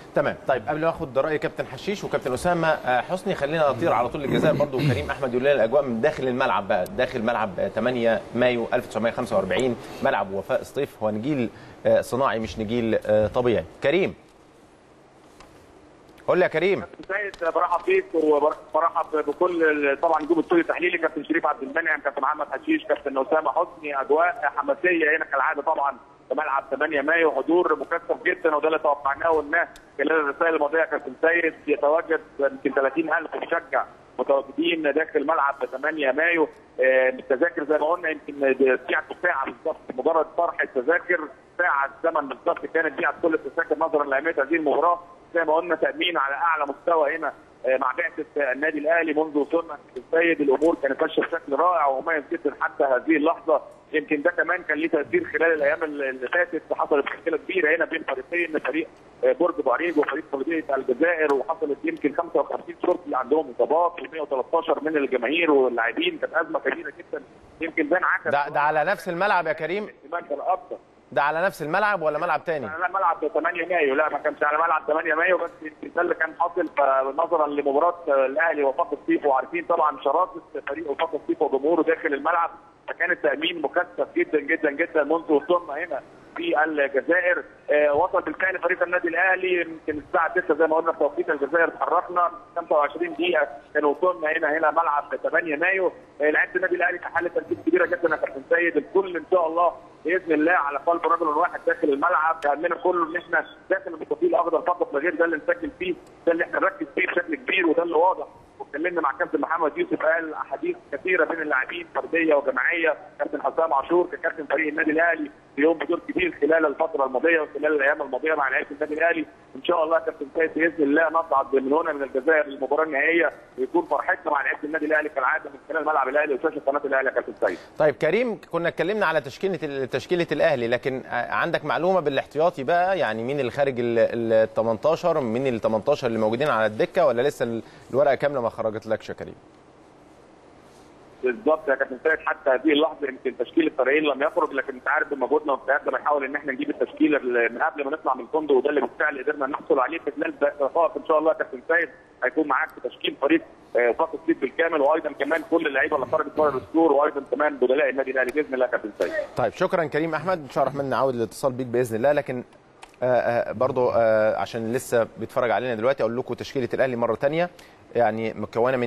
تمام طيب قبل ما اخد راي كابتن حشيش وكابتن اسامه آه، حسني خلينا نطير على طول للجزائر برضو وكريم احمد يقول لنا الاجواء من داخل الملعب بقى داخل ملعب آه، 8 مايو 1945 ملعب وفاء سطيف هو نجيل آه، صناعي مش نجيل آه، طبيعي كريم قول لي يا كريم سيد برحب بيك وبرحب بكل طبعا نجوم الاستوديو التحليلي كابتن شريف عبد المنعم كابتن محمد حشيش كابتن اسامه حسني اجواء حماسيه هنا كالعاده طبعا في ملعب 8 مايو حضور مكثف جدا وده اللي توقعناه وقلناه خلال الرسائل الماضيه كابتن سيد يتواجد يمكن 30000 مشجع متواجدين داخل ملعب 8 مايو آه، التذاكر زي ما قلنا يمكن بيعت ساعه بالظبط مجرد طرح التذاكر ساعه زمن بالظبط كانت بيعت كل التذاكر نظرا لاهميه هذه المباراه زي ما قلنا تامين على اعلى مستوى هنا آه، مع بعثه النادي الاهلي منذ وصولنا السيد الامور كانت ماشيه بشكل رائع ومميز جدا حتى هذه اللحظه يمكن ده كمان كان ليه تاثير خلال الايام اللي فاتت حصلت مشكله كبيره هنا بين فريقين فريق آه، برج بعريج وفريق مولوديه الجزائر وحصلت يمكن 55 شرطي عندهم اصابات و113 من الجماهير واللاعبين كانت ازمه كبيره جدا يمكن ده انعكس ده ده على نفس الملعب يا كريم الاهتمام كان اكتر ده على نفس الملعب ولا ملعب تاني لا ملعب 8 مايو لا ما كانش على ملعب 8 مايو بس يمكن ده اللي كان حاصل نظرا لمباراه الاهلي وفاق الصيف وعارفين طبعا شراسه فريق وفاق الصيف وجمهوره داخل الملعب فكان التامين مكثف جدا جدا جدا منذ وصولنا هنا في الجزائر آه، وصل بالفعل فريق النادي الاهلي يمكن الساعه 6 زي ما قلنا في توقيت الجزائر اتحركنا 25 دقيقه كان وصولنا هنا هنا ملعب 8 مايو آه، لعيبه النادي الاهلي في حاله تركيز كبيره جدا يا كابتن سيد الكل ان شاء الله باذن الله على قلب رجل واحد داخل الملعب همنا كله ان احنا داخل المستطيل الاخضر فقط لا غير ده اللي نسجل فيه ده اللي احنا نركز فيه بشكل كبير وده اللي واضح واتكلمنا مع كابتن محمد يوسف قال احاديث كثيره من اللاعبين فرديه وجماعيه كابتن حسام عاشور ككابتن فريق النادي الاهلي اليوم بدور كبير خلال الفتره الماضيه وخلال الايام الماضيه مع لعيبه النادي الاهلي ان شاء الله كابتن سيد باذن الله نصعد من هنا من الجزائر للمباراه النهائيه ويكون فرحتنا مع لعيبه النادي الاهلي كالعاده من خلال ملعب الاهلي وشاشه قناه الاهلي يا كابتن سيد طيب كريم كنا اتكلمنا على تشكيله تشكيله الاهلي لكن آه، عندك معلومه بالاحتياطي بقى يعني مين اللي خارج ال 18 مين ال 18 اللي موجودين على الدكه ولا لسه ال- الورقه كامله ما خرجتلكش يا كريم بالظبط يا كابتن سيد حتى هذه اللحظه يمكن تشكيل الفريقين لم يخرج لكن انت عارف بمجهودنا واجتهادنا بنحاول ان احنا نجيب التشكيل اللي من قبل ما نطلع من الفندق وده اللي بالفعل قدرنا نحصل عليه في خلال دقائق ان شاء الله يا كابتن سيد هيكون معاك في تشكيل فريق آه، فاق الصيف بالكامل وايضا كمان كل اللعيبه اللي خرجت بره السور وايضا كمان بدلاء النادي الاهلي باذن الله يا كابتن سيد طيب شكرا كريم احمد ان شاء الله الرحمن نعود الاتصال بيك باذن الله لكن آه، آه، برضو آه، عشان لسه بيتفرج علينا دلوقتي اقول لكم تشكيله الاهلي مره ثانيه يعني مكونه من